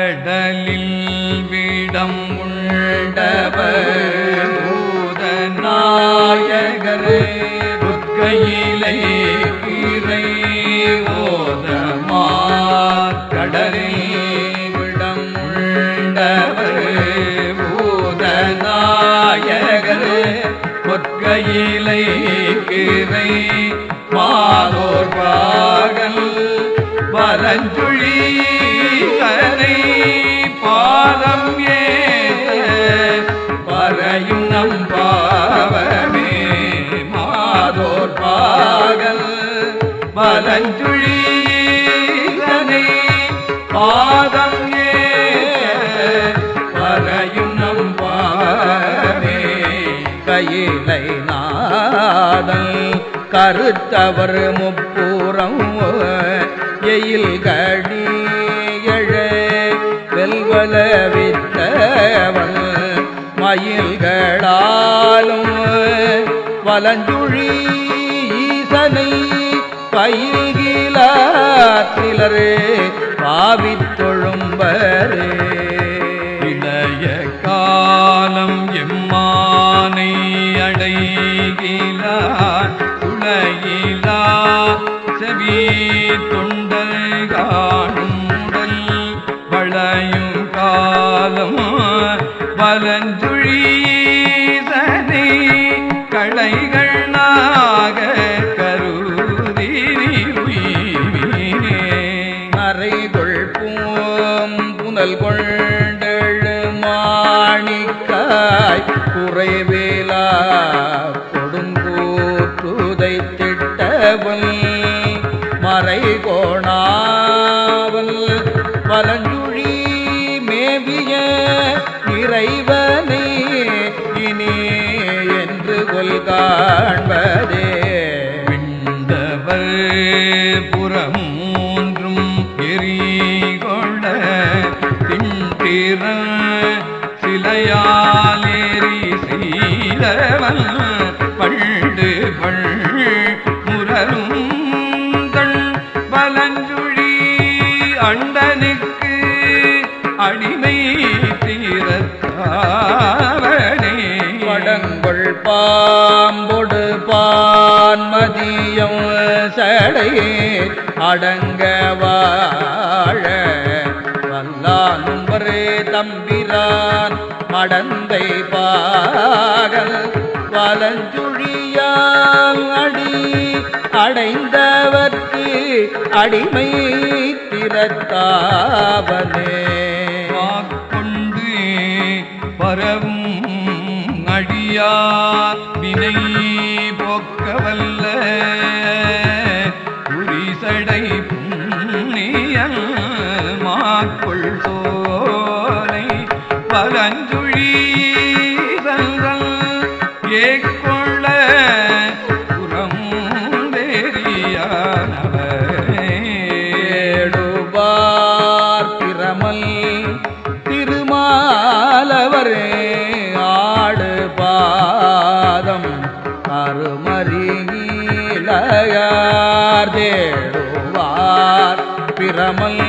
கடலில் விடம் உண்டவர் பூதநாயகர் புற்கையிலை கீரை ஓதமா கடலில் விடம் உண்டவர் பூதநாயகர் பொற்கையிலை கீரை மாதோர் பாகல் பரஞ்சுழி கரை பாதம் ஏத பறையும் நம் பாவமே மாதோர் பாகல் பரஞ்சுழி கரை பாதம் ஏத பறையும் நம் பாவமே கையிலை நாதல் கருத்தவர் முப்புறம் எயில் கடி எழ வெல்வல வித்தவன் மயில்களாலும் வலஞ்சுழி ஈசனை பயில்கிலாற்றிலரே பாவித்தொழும்பரே இளைய காலம் எம்மானை அடைகிலா உலகிலா செவி தொண்டல் காணுடல் வளையும் காலம் வலஞ்சுழீசனை களைகள் நாக கருதி மறைகொள் பூம் புனல் கொண்டெழு மாணிக்காய் குறைவேலா கொடுங்கூற்றுதை திட்டவன் மறை கோணாவல் பலஞ்சுழி மேவிய இறைவனே இனி என்று கொல் காண்பதே விண்டவர் புறமூன்றும் எரிகொண்ட திண்டிற சிலையாலேறி செய்தவன் பண்டு பள் முரரும் தன் பலஞ்சுழி அண்டனுக்கு அடிமை தீரத்தாவனே படங்கொள் பாம்பொடு பான்மதியம் சடை அடங்க வாழ வல்லானும்பரே தம்பிரான் மடந்தை பாகல் வலஞ்சுழியால் அடி அடைந்தவர்க்கு அடிமை திறத்தாவனே கொண்டு பரவும் அழியா வினை போக்கவல்ல குறிசடை புண்ணியல் மாக்குள் சோலை பலஞ்சுழி சங்கல் ஏற்கொள்ள புறம் ஏடுபார் பிரமல் திருமாலவரே ஆடு பாதம் அருமறியார் தேடுவார் பிரமல்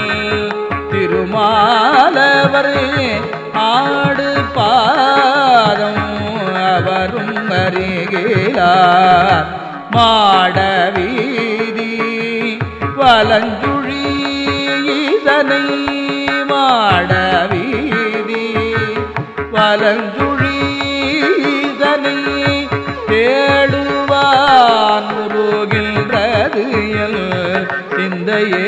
திருமாலவரே ஆடு பாதம் அவரும் அறிகிறார் மாடவீதி வலஞ்சுழி ஈசனை மாடவீதி வலஞ்சுழி ஈசனை தேடுவான் முருகின்றது எல் சிந்தையே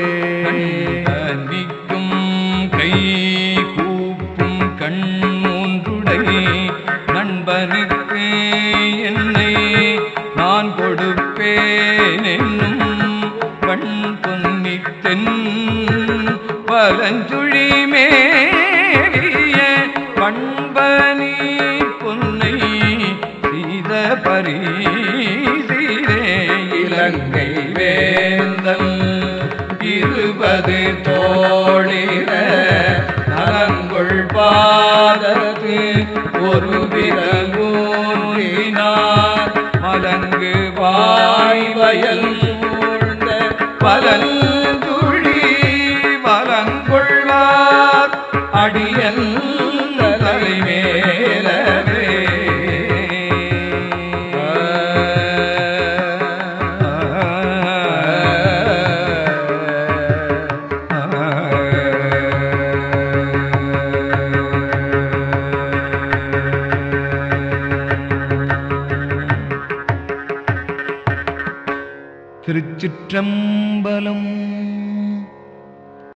நிற்கும் கை கூப்பும் கண் மூன்றுடை நண்பனுக்கு என்னை நான் கொடுப்பேன் என்னும் கண் பொன்னித்தென் பலஞ்சுழி மேவிய பண்பனி பொன்னை சீத பரிசீரே இலங்கை வேந்தல் இருபது தோழிர நலங்கொள் பாதத்து ஒரு விரலூரினார் மலங்கு வாய்வயல் சூழ்ந்த பலந்துழி வலங்கொள்ளாத தலைமேலவே திருச்சிற்றம்பலம்